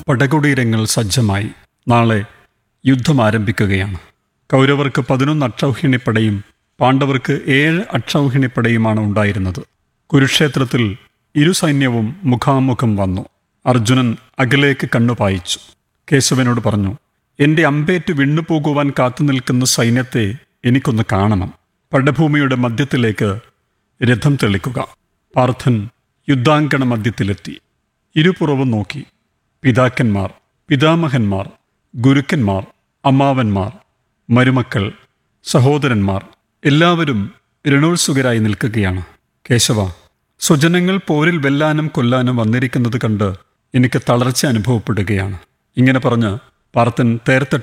പടകുടീരങ്ങൾ സജ്ജമായി നാളെ യുദ്ധം ആരംഭിക്കുകയാണ് കൗരവർക്ക് പതിനൊന്ന് അക്ഷൗഹിണിപ്പടയും പാണ്ഡവർക്ക് ഏഴ് അക്ഷൗഹിണിപ്പടയുമാണ് ഉണ്ടായിരുന്നത് കുരുക്ഷേത്രത്തിൽ ഇരു സൈന്യവും മുഖാമുഖം വന്നു അർജുനൻ അകലേക്ക് കണ്ണുപായിച്ചു കേശവനോട് പറഞ്ഞു എന്റെ അമ്പേറ്റ് വിണ്ണുപോകുവാൻ കാത്തു നിൽക്കുന്ന സൈന്യത്തെ എനിക്കൊന്ന് കാണണം പടഭൂമിയുടെ മധ്യത്തിലേക്ക് രഥം തെളിക്കുക പാർത്ഥൻ യുദ്ധാങ്കണ മധ്യത്തിലെത്തി ഇരുപുറവും നോക്കി പിതാക്കന്മാർ പിതാമഹന്മാർ ഗുരുക്കന്മാർ അമ്മാവന്മാർ മരുമക്കൾ സഹോദരന്മാർ എല്ലാവരും രണോത്സുകരായി നിൽക്കുകയാണ് കേശവ സ്വജനങ്ങൾ പോരിൽ വെല്ലാനും കൊല്ലാനും വന്നിരിക്കുന്നത് കണ്ട് എനിക്ക് തളർച്ച അനുഭവപ്പെടുകയാണ് ഇങ്ങനെ പറഞ്ഞ് പാർത്ഥൻ തേർത്തട്ട്